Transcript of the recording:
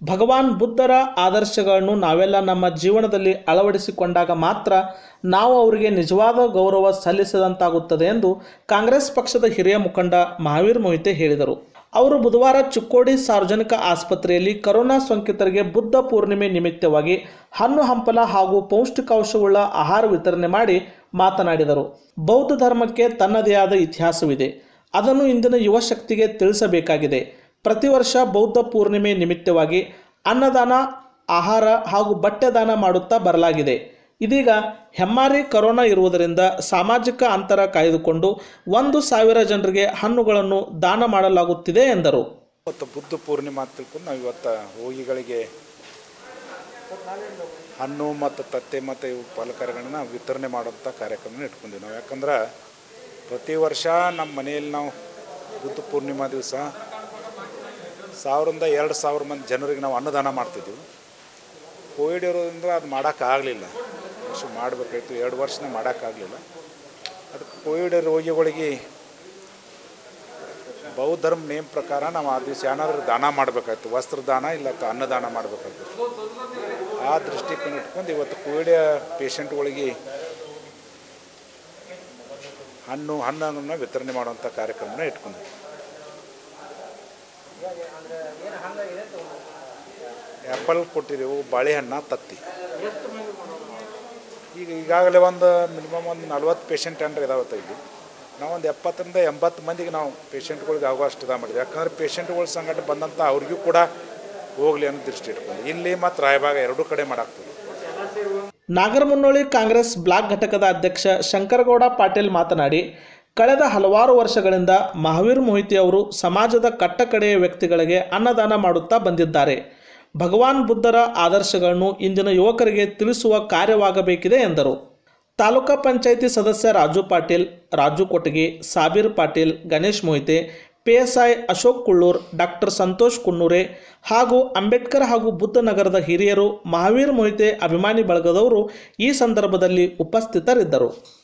ಭಗವಾನ್ ಬುದ್ಧರ ಆದರ್ಶಗಳನ್ನು ನಾವೆಲ್ಲ ನಮ್ಮ ಜೀವನದಲ್ಲಿ ಅಳವಡಿಸಿಕೊಂಡಾಗ ಮಾತ್ರ ನಾವು ಅವರಿಗೆ ನಿಜವಾದ ಗೌರವ ಸಲ್ಲಿಸಿದಂತಾಗುತ್ತದೆ ಎಂದು ಕಾಂಗ್ರೆಸ್ ಪಕ್ಷದ ಹಿರಿಯ ಮುಖಂಡ ಮಹಾವೀರ್ ಮೊಹಿತೆ ಹೇಳಿದರು ಅವರು ಬುಧವಾರ ಚಿಕ್ಕೋಡಿ ಸಾರ್ವಜನಿಕ ಆಸ್ಪತ್ರೆಯಲ್ಲಿ ಕರೋನಾ ಸೋಂಕಿತರಿಗೆ ಬುದ್ಧ ಪೂರ್ಣಿಮೆ ನಿಮಿತ್ತವಾಗಿ ಹಣ್ಣು ಹಂಪಲ ಹಾಗೂ ಪೌಷ್ಟಿಕಾಂಶವುಳ್ಳ ಆಹಾರ ವಿತರಣೆ ಮಾಡಿ ಮಾತನಾಡಿದರು ಬೌದ್ಧ ಧರ್ಮಕ್ಕೆ ತನ್ನದೇ ಆದ ಇತಿಹಾಸವಿದೆ ಅದನ್ನು ಇಂದಿನ ಯುವ ಶಕ್ತಿಗೆ ತಿಳಿಸಬೇಕಾಗಿದೆ ಪ್ರತಿ ವರ್ಷ ಬೌದ್ಧ ಪೂರ್ಣಿಮೆ ನಿಮಿತ್ತವಾಗಿ ಅನ್ನದಾನ ಆಹಾರ ಹಾಗೂ ಬಟ್ಟೆ ದಾನ ಮಾಡುತ್ತಾ ಬರಲಾಗಿದೆ ಇದೀಗ ಹೆಮ್ಮಾರಿ ಕರೋನಾ ಇರುವುದರಿಂದ ಸಾಮಾಜಿಕ ಅಂತರ ಕಾಯ್ದುಕೊಂಡು ಒಂದು ಸಾವಿರ ಜನರಿಗೆ ಹಣ್ಣುಗಳನ್ನು ದಾನ ಮಾಡಲಾಗುತ್ತಿದೆ ಎಂದರು ಮತ್ತು ಬುದ್ಧ ಪೂರ್ಣಿಮೆ ಅಂತ ತಿಳ್ಕೊಂಡು ನಾವು ಇವತ್ತು ರೋಗಿಗಳಿಗೆ ಹಣ್ಣು ಮತ್ತು ತತ್ತೆ ಮತ್ತು ಇವು ಫಲಕರಗಳನ್ನ ವಿತರಣೆ ಮಾಡೋಂಥ ಕಾರ್ಯಕ್ರಮನ ಇಟ್ಕೊಂಡಿವಿ ನಾವು ಯಾಕಂದ್ರೆ ಪ್ರತಿ ವರ್ಷ ನಮ್ಮ ಮನೆಯಲ್ಲಿ ನಾವು ಬುದ್ಧ ಪೂರ್ಣಿಮಾ ದಿವಸ ಸಾವಿರದಿಂದ ಎರಡು ಸಾವಿರ ಮಂದಿ ಜನರಿಗೆ ನಾವು ಅನ್ನದಾನ ಮಾಡ್ತಿದ್ವಿ ಕೋವಿಡ್ ಇರೋದ್ರಿಂದ ಅದು ಮಾಡೋಕ್ಕಾಗಲಿಲ್ಲ ವರ್ಷ ಮಾಡಬೇಕಾಯ್ತು ಎರಡು ವರ್ಷನೇ ಮಾಡೋಕ್ಕಾಗಲಿಲ್ಲ ಅದಕ್ಕೆ ಕೋವಿಡ್ ರೋಗಿಗಳಿಗೆ ಬೌದ್ಧ ಧರ್ಮ ನೇಮ್ ಪ್ರಕಾರ ನಾವು ಆ ದಿವಸ ಏನಾದರೂ ದಾನ ಮಾಡಬೇಕಾಯ್ತು ವಸ್ತ್ರದಾನ ಇಲ್ಲ ತ- ಅನ್ನದಾನ ಮಾಡಬೇಕಾಯ್ತು ಆ ದೃಷ್ಟಿಕೋನ ಇಟ್ಕೊಂಡು ಇವತ್ತು ಕೋವಿಡ್ ಪೇಷಂಟ್ಗಳಿಗೆ ಹಣ್ಣು ಹಣ್ಣನ್ನು ವಿತರಣೆ ಮಾಡುವಂಥ ಕಾರ್ಯಕ್ರಮನ ಇಟ್ಕೊಂಡಿದ್ವಿ ಆ್ಯಪಲ್ ಕೊಟ್ಟಿದ್ದೆವು ಬಾಳೆಹಣ್ಣ ತತ್ತಿ ಈಗ ಈಗಾಗಲೇ ಒಂದು ಮಿನಿಮಮ್ ಒಂದು ನಲ್ವತ್ತು ಪೇಷಂಟ್ ಏನಾರ ಇದಾವತ್ತ ಇಲ್ಲಿ ನಾವು ಒಂದು ಎಪ್ಪತ್ತರಿಂದ ಎಂಬತ್ತು ಮಂದಿಗೆ ನಾವು ಪೇಷಂಟ್ಗಳಿಗೆ ಆಗುವಷ್ಟು ಇದ ಮಾಡಿದ್ವಿ ಯಾಕಂದ್ರೆ ಪೇಷಂಟ್ಗಳ ಸಂಗಟ ಬಂದಂಥ ಅವ್ರಿಗೂ ಕೂಡ ಹೋಗಲಿ ಅನ್ನೋ ದೃಷ್ಟಿ ಇಟ್ಕೊಂಡು ಇಲ್ಲಿ ಮತ್ತು ರಾಯಭಾಗ ಎರಡೂ ಕಡೆ ಮಾಡಾಕ್ತೀವಿ ನಾಗರಮುನ್ನೋಳಿ ಕಾಂಗ್ರೆಸ್ ಬ್ಲಾಕ್ ಘಟಕದ ಅಧ್ಯಕ್ಷ ಶಂಕರಗೌಡ ಪಾಟೀಲ್ ಮಾತನಾಡಿ ಕಳೆದ ಹಲವಾರು ವರ್ಷಗಳಿಂದ ಮಹಾವೀರ್ ಮೊಹಿತಿ ಅವರು ಸಮಾಜದ ಕಟ್ಟಕಡೆಯ ವ್ಯಕ್ತಿಗಳಿಗೆ ಅನ್ನದಾನ ಮಾಡುತ್ತಾ ಬಂದಿದ್ದಾರೆ ಭಗವಾನ್ ಬುದ್ಧರ ಆದರ್ಶಗಳನ್ನು ಇಂದಿನ ಯುವಕರಿಗೆ ತಿಳಿಸುವ ಕಾರ್ಯವಾಗಬೇಕಿದೆ ಎಂದರು ತಾಲೂಕಾ ಪಂಚಾಯಿತಿ ಸದಸ್ಯ Raju Patil Raju Kotagi Sabir Patil Ganesh Mohite P S I Ashok Kullur doctor Santosh Kunnure ಹಾಗೂ ಅಂಬೇಡ್ಕರ್ ಹಾಗೂ ಬುದ್ಧ ನಗರದ ಹಿರಿಯರು ಮಹಾವೀರ್ ಮೊಹಿತೆ ಅಭಿಮಾನಿ ಬಳಗದವರು ಈ ಸಂದರ್ಭದಲ್ಲಿ ಉಪಸ್ಥಿತರಿದ್ದರು